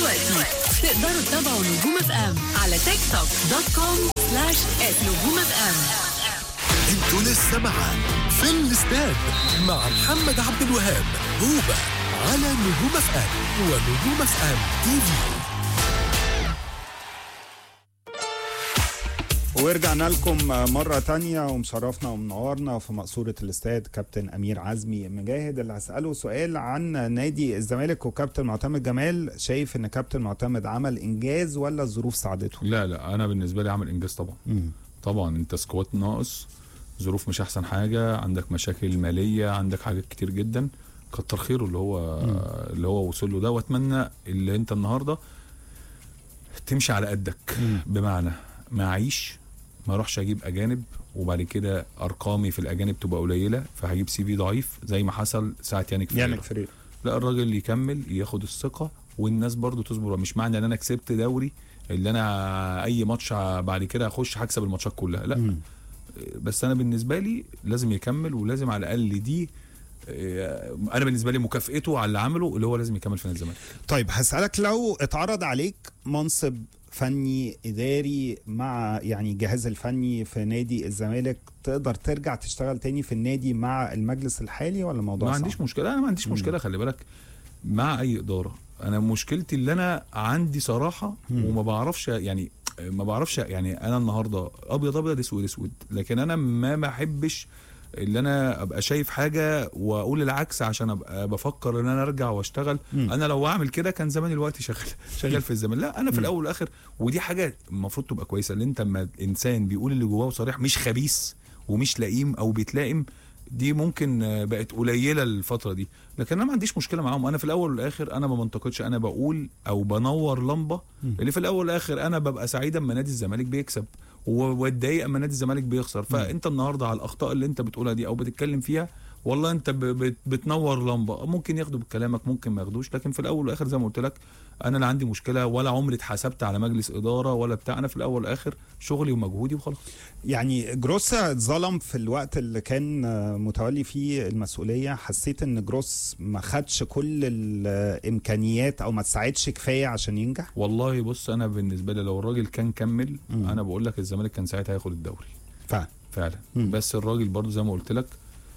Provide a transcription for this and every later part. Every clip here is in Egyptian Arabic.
دلوقتي تقدروا تتابعوا نجوم اف ام على تيك توك دوت كوم سلاش نجوم اف ام انتوا لسه معاه في الاستاد مع محمد عبد الوهاب هوبا على نجوم اف ام ونجوم اف ام تي في ورجعنا لكم مرة تانية ومشرفنا ومنورنا في مقصورة الاستاد كابتن أمير عزمي مجاهد اللي هسأله سؤال عن نادي الزمالك وكابتن معتمد جمال شايف إن كابتن معتمد عمل إنجاز ولا الظروف ساعدته؟ لا لا انا بالنسبه لي عامل انجاز طبعا طبعا انت سكواد ناقص ظروف مش احسن حاجه عندك مشاكل ماليه عندك حاجات كتير جدا كتر خيره اللي هو اللي هو وصل له ده واتمنى اللي انت النهارده تمشي على قدك بمعنى ما اعيش ما اروحش اجيب اجانب وبعد كده ارقامي في الاجانب تبقى قليله فهجيب سي في ضعيف زي ما حصل ساعه يانيك يعني فيريرا. فريق لا الراجل يكمل ياخد الثقه والناس برضو تصبر مش معنى ان انا كسبت دوري اللي انا اي ماتش بعد كده اخش هكسب الماتشات كلها لا بس انا بالنسبه لي لازم يكمل ولازم على الاقل دي آه، انا بالنسبه لي مكافئته على اللي عمله اللي هو لازم يكمل في نادي الزمالك طيب هسألك لو اتعرض عليك منصب فني إداري مع يعني الجهاز الفني في نادي الزمالك تقدر ترجع تشتغل تاني في النادي مع المجلس الحالي ولا الموضوع ما صعب؟ عنديش مشكله انا ما عنديش مشكله خلي بالك مع اي اداره انا مشكلتي اللي انا عندي صراحه وما بعرفش يعني ما بعرفش يعني انا النهارده ابيض ابيض اسود اسود لكن انا ما بحبش اللي انا ابقى شايف حاجه واقول العكس عشان ابقى بفكر ان انا ارجع واشتغل انا لو اعمل كده كان زمان الوقت شغال شغال في الزمن لا انا في الاول والاخر ودي حاجه المفروض تبقى كويسه اللي انت لما انسان بيقول اللي جواه صريح مش خبيث ومش لئيم او بيتلائم دي ممكن آه، بقت قليله الفتره دي لكن انا ما عنديش مشكله معاهم انا في الاول والاخر انا ما بنتقدش انا بقول او بنور لمبه اللي في الاول والاخر انا ببقى سعيد اما نادي الزمالك بيكسب و- واتضايق اما نادي الزمالك بيخسر فانت النهارده على الاخطاء اللي انت بتقولها دي او بتتكلم فيها والله انت ب- بت- بتنور لمبه ممكن ياخدوا بكلامك ممكن ما ياخدوش لكن في الاول والاخر زي ما قلت لك انا لا عندي مشكله ولا عمري اتحاسبت على مجلس اداره ولا بتاع انا في الاول والاخر شغلي ومجهودي وخلاص يعني جروسا اتظلم في الوقت اللي كان آه، متولي فيه المسؤوليه حسيت ان جروس ما خدش كل الامكانيات او ما تساعدش كفايه عشان ينجح والله بص انا بالنسبه لي لو الراجل كان كمل انا بقول لك الزمالك كان ساعتها هياخد الدوري فعلا فعلا مم. بس الراجل برضو زي ما قلت لك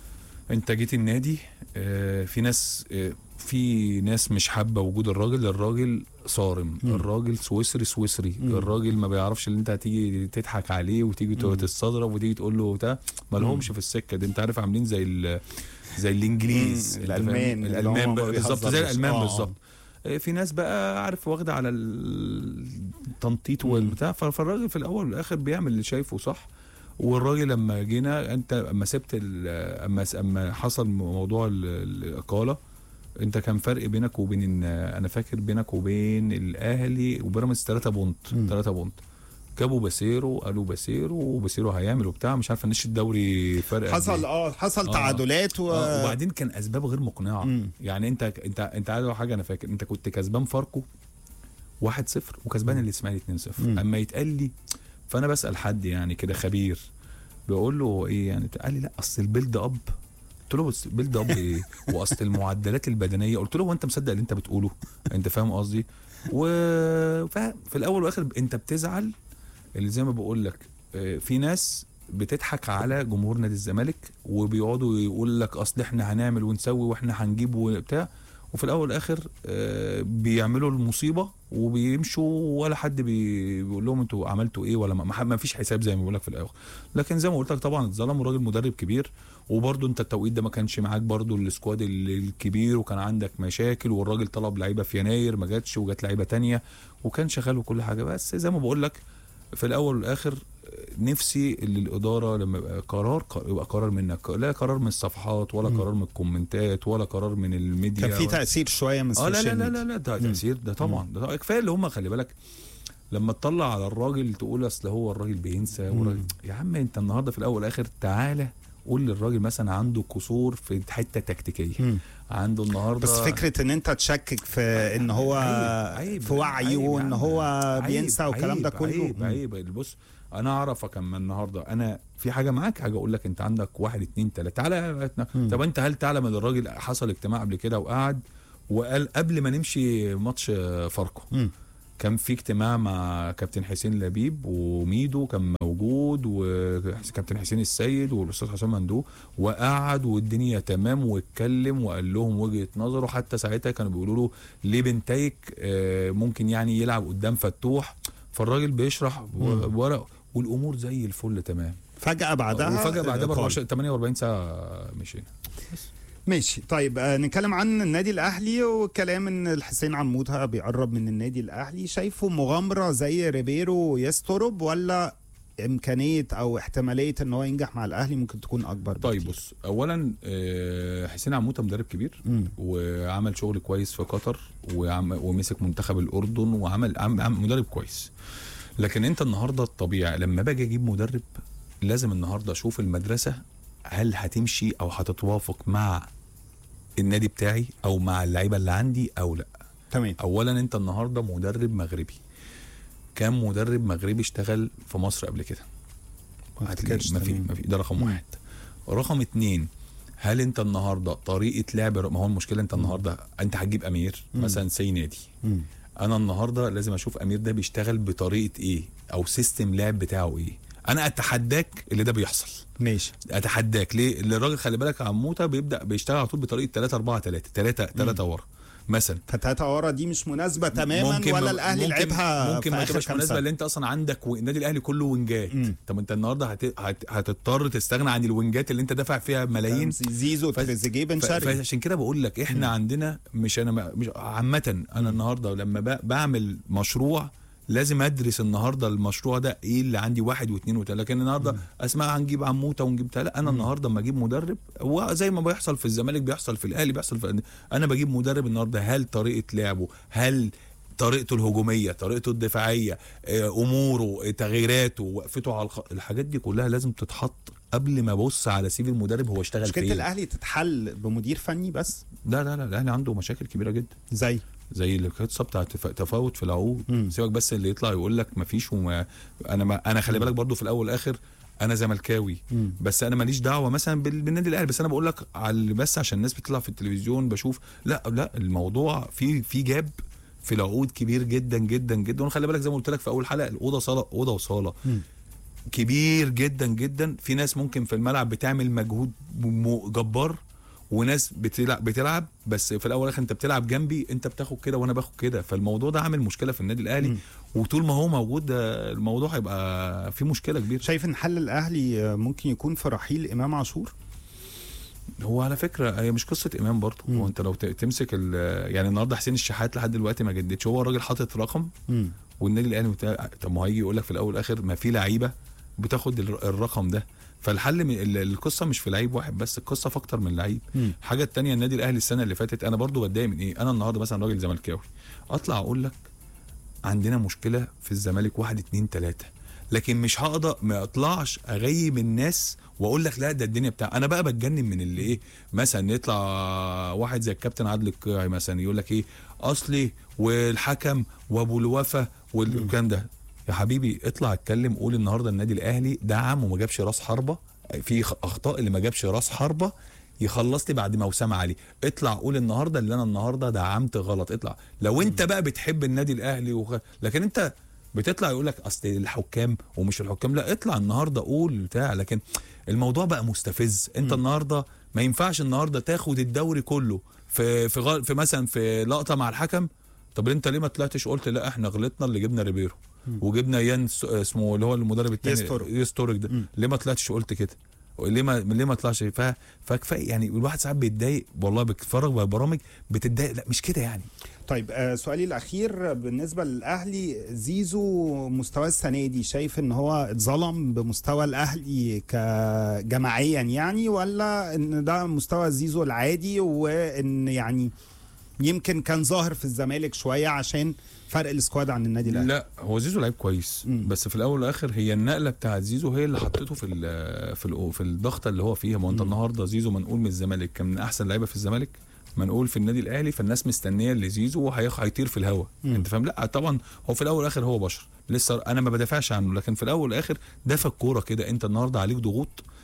انت جيت النادي آه، في ناس آه، في ناس مش حابه وجود الراجل الراجل صارم الراجل سويسري سويسري الراجل ما بيعرفش ان انت هتيجي تضحك عليه وتيجي تستظرف وتيجي تقول له بتاع ما لهمش في السكه دي انت عارف عاملين زي ال- زي الانجليز مم، انت فاهم؟ الألمان اللي هم الالمان ما بقى بالظبط زي بيهزروش. الالمان آه، آه. بالظبط آه، في ناس بقى عارف واخده على التنطيط والبتاع ف- فالراجل في الاول والاخر بيعمل اللي شايفه صح والراجل لما جينا انت اما سبت ال- اما اما حصل موضوع ال- الاقاله انت كان فرق بينك وبين ان انا فاكر بينك وبين الاهلي وبيراميدز 3 بونت 3 بونت جابوا باسيرو قالوا باسيرو وباسيرو هيعمل وبتاع مش عارف نش الدوري فرق قد حصل إيه. اه حصل آه. تعادلات و... آه، وبعدين كان اسباب غير مقنعه مم. يعني انت انت انت عارف حاجه انا فاكر انت كنت كسبان فاركو 1-0 وكسبان الاسماعيلي 2-0 مم. اما يتقال لي فانا بسال حد يعني كده خبير بقول له هو ايه يعني قال لي لا اصل البيلد اب قلت له بس بيلد اب ايه واصل المعدلات البدنيه قلت له هو انت مصدق اللي انت بتقوله انت فاهم قصدي وفي الاول والاخر انت بتزعل اللي زي ما بقول لك آه، في ناس بتضحك على جمهور نادي الزمالك وبيقعدوا يقول لك اصل احنا هنعمل ونسوي واحنا هنجيب وبتاع وفي الاول والاخر آه، بيعملوا المصيبه وبيمشوا ولا حد بي- بيقول لهم انتوا عملتوا ايه ولا ما, ما فيش حساب زي ما بقول لك في الاول لكن زي ما قلت لك طبعا اتظلم وراجل مدرب كبير وبرده انت التوقيت ده ما كانش معاك برده السكواد ال- الكبير وكان عندك مشاكل والراجل طلب لعيبه في يناير ما جاتش وجات لعيبه تانية وكان شغال وكل حاجه بس زي ما بقول لك في الاول والاخر نفسي اللي الاداره لما يبقى قرار ق- يبقى قرار منك لا قرار من الصفحات ولا قرار من الكومنتات ولا قرار من الميديا كان في ولا- تاثير شويه من اه لا لا السوشيال لا ميديا. لا, لا ده تاثير ده طبعا ده طبعاً. كفايه اللي هم خلي بالك لما تطلع على الراجل تقول اصل هو الراجل بينسى والراجل يا عم انت النهارده في الاول والاخر تعالى قول للراجل مثلا عنده قصور في حته تكتيكيه مم. عنده النهارده بس فكره ان انت تشكك في ان هو عيب- عيب- في وعيه عيب يا وان عم. هو عيب- بينسى والكلام ده عيب- كله عيب مم. عيب بص انا اعرفك اما النهارده انا في حاجه معاك حاجه اقول لك انت عندك واحد اتنين تلاته تعالى طب انت هل تعلم ان الراجل حصل اجتماع قبل كده وقعد وقال قبل ما نمشي ماتش آه، فاركو مم. كان في اجتماع مع كابتن حسين لبيب وميدو كان موجود وكابتن حسين السيد والاستاذ حسام مندوب وقعد والدنيا تمام واتكلم وقال لهم وجهه نظره حتى ساعتها كانوا بيقولوا له ليه بنتايك آه، ممكن يعني يلعب قدام فتوح فالراجل بيشرح و- ورق والامور زي الفل تمام فجاه بعدها وفجاه بعدها ب إقالة. 24 48 ساعه مشينا ماشي طيب آه نتكلم عن النادي الاهلي وكلام ان الحسين عمودها بيقرب من النادي الاهلي شايفه مغامره زي ريبيرو يسترب ولا امكانيه او احتماليه ان هو ينجح مع الاهلي ممكن تكون اكبر طيب بكتير. بص اولا آه، حسين عموته مدرب كبير مم. وعمل شغل كويس في قطر وعم ومسك منتخب الاردن وعمل عم عم مدرب كويس لكن انت النهارده الطبيعي لما باجي اجيب مدرب لازم النهارده اشوف المدرسه هل هتمشي او هتتوافق مع النادي بتاعي او مع اللعيبه اللي عندي او لا تمام اولا انت النهارده مدرب مغربي كام مدرب مغربي اشتغل في مصر قبل كده ما هتلاقي افتكرش ما في تمام. ما في ده رقم مم. واحد رقم اتنين هل انت النهارده طريقه لعب ما هو المشكله انت النهارده انت هتجيب امير مم. مثلا سي نادي مم. انا النهارده لازم اشوف امير ده بيشتغل بطريقه ايه او سيستم لعب بتاعه ايه انا اتحداك اللي ده بيحصل ماشي اتحداك ليه اللي الراجل خلي بالك عموته بيبدا بيشتغل على طول بطريقه 3 4 3 3 3 ورا مثلا فتاتا ورا دي مش مناسبه تماما ولا ما- الاهلي ممكن لعبها ممكن في ما آخر تبقاش كام مناسبه سنة. اللي انت اصلا عندك والنادي الاهلي كله وينجات مم. طب انت النهارده هت... هت... هتضطر تستغنى عن الوينجات اللي انت دافع فيها ملايين زيزو ف- تريزيجيه بن ف- شرقي فعشان كده بقول لك احنا عندنا مش انا ما- مش عامه انا النهارده لما ب... بعمل مشروع لازم ادرس النهارده المشروع ده ايه اللي عندي واحد واثنين وثلاثه لكن النهارده اسمع هنجيب عموته ونجيب تلا لا انا النهارده لما اجيب مدرب هو زي ما بيحصل في الزمالك بيحصل في الاهلي بيحصل في انا بجيب مدرب النهارده هل طريقه لعبه هل طريقته الهجوميه طريقته الدفاعيه آه، اموره آه، تغييراته وقفته على الخ... الحاجات دي كلها لازم تتحط قبل ما ابص على سيف المدرب هو اشتغل مشكله فين الاهلي تتحل بمدير فني بس لا لا لا الاهلي عنده مشاكل كبيره جدا زي زي القصه بتاعت تف- تفاوت في العقود مم. سيبك بس اللي يطلع يقول لك مفيش وما انا ما انا خلي بالك برضو في الاول والاخر انا زملكاوي مم. بس انا ماليش دعوه مثلا بال- بالنادي الاهلي بس انا بقول لك على بس عشان الناس بتطلع في التلفزيون بشوف لا لا الموضوع في في جاب في العقود كبير جدا جدا جدا وخلي بالك زي ما قلت لك في اول حلقه الاوضه صاله اوضه وصاله مم. كبير جدا جدا في ناس ممكن في الملعب بتعمل مجهود م- جبار وناس بتلعب بتلعب بس في الاول والاخر انت بتلعب جنبي انت بتاخد كده وانا باخد كده فالموضوع ده عامل مشكله في النادي الاهلي مم. وطول ما هو موجود ده الموضوع هيبقى في مشكله كبيره شايف ان حل الاهلي ممكن يكون في رحيل امام عاشور هو على فكره هي مش قصه امام برضه مم. هو انت لو ت- تمسك ال- يعني النهارده حسين الشحات لحد دلوقتي ما جددش هو الراجل حاطط رقم مم. والنادي الاهلي بتاع طب ما هو هيجي يقول لك في الاول والاخر ما في لعيبه بتاخد ال- الرقم ده فالحل من ال- القصه مش في لعيب واحد بس القصه في اكتر من لعيب مم. الحاجه التانية النادي الاهلي السنه اللي فاتت انا برضو بتضايق من ايه انا النهارده مثلا راجل زملكاوي اطلع اقول لك عندنا مشكله في الزمالك واحد اتنين تلاته لكن مش هقدر ما اطلعش اغيب الناس واقول لك لا ده الدنيا بتاع انا بقى بتجنن من اللي ايه مثلا يطلع واحد زي الكابتن عادل القيعي مثلا يقول لك ايه اصلي والحكم وابو الوفا والكلام ده يا حبيبي اطلع اتكلم قول النهارده النادي الاهلي دعم وما جابش راس حربه في خ- اخطاء اللي ما جابش راس حربه يخلص لي بعد ما وسام علي اطلع قول النهارده اللي انا النهارده دعمت غلط اطلع لو انت بقى بتحب النادي الاهلي وخ... لكن انت بتطلع يقول لك اصل الحكام ومش الحكام لا اطلع النهارده قول بتاع لكن الموضوع بقى مستفز انت النهارده ما ينفعش النهارده تاخد الدوري كله في في, غل... في مثلا في لقطه مع الحكم طب انت ليه ما طلعتش قلت لا احنا غلطنا اللي جبنا ريبيرو وجبنا يان س- اسمه اللي هو المدرب التاني يستورك. يستورك ده ليه ما طلعتش قلت كده ليه ما ليه ما طلعش ف... فكفايه يعني الواحد ساعات بيتضايق والله بتتفرج على برامج بتتضايق لا مش كده يعني طيب آه سؤالي الاخير بالنسبه للاهلي زيزو مستواه السنه دي شايف ان هو اتظلم بمستوى الاهلي كجماعيا يعني ولا ان ده مستوى زيزو العادي وان يعني يمكن كان ظاهر في الزمالك شويه عشان فرق السكواد عن النادي الاهلي لا هو زيزو لعيب كويس مم. بس في الاول والاخر هي النقله بتاعت زيزو هي اللي حطته في ال في ال في الضغطه اللي هو فيها ما هو انت النهارده زيزو منقول من الزمالك كان من احسن لعيبه في الزمالك منقول في النادي الاهلي فالناس مستنيه اللي زيزو وهيخ- هيطير في الهواء مم. انت فاهم لا طبعا هو في الاول والاخر هو بشر لسه انا ما بدافعش عنه لكن في الاول والاخر ده في الكوره كده انت النهارده عليك ضغوط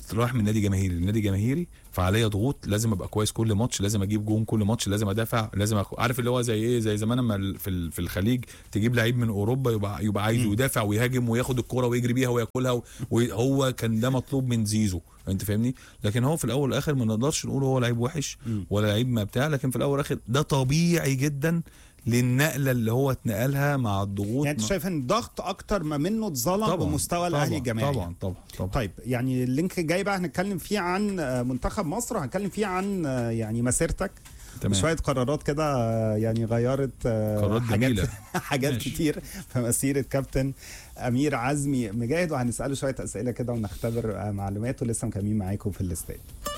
رايح من نادي جماهيري لنادي جماهيري فعليا ضغوط لازم ابقى كويس كل ماتش لازم اجيب جون كل ماتش لازم ادافع لازم أكو... عارف اللي هو زي ايه زي زمان لما ال- في ال- في الخليج تجيب لعيب من اوروبا يبقى يبقى عايزه يدافع ويهاجم وياخد الكرة ويجري بيها وياكلها وهو كان ده مطلوب من زيزو انت فاهمني لكن هو في الاول والاخر ما نقدرش نقول هو لعيب وحش ولا لعيب ما بتاع لكن في الاول والاخر ده طبيعي جدا للنقله اللي هو اتنقلها مع الضغوط يعني انت مع- شايف ان ضغط اكتر ما منه اتظلم بمستوى الاهلي طبعا الجماعي طبعا طبعا طبعا طيب يعني اللينك الجاي بقى هنتكلم فيه عن آه، منتخب مصر وهنتكلم فيه عن آه، يعني مسيرتك تمام. شويه قرارات كده آه، يعني غيرت آه، قرارات حاجات جميلة. حاجات ماشي. كتير في مسيره كابتن امير عزمي مجاهد وهنساله شويه اسئله كده ونختبر آه، معلوماته لسه مكملين معاكم في الاستاد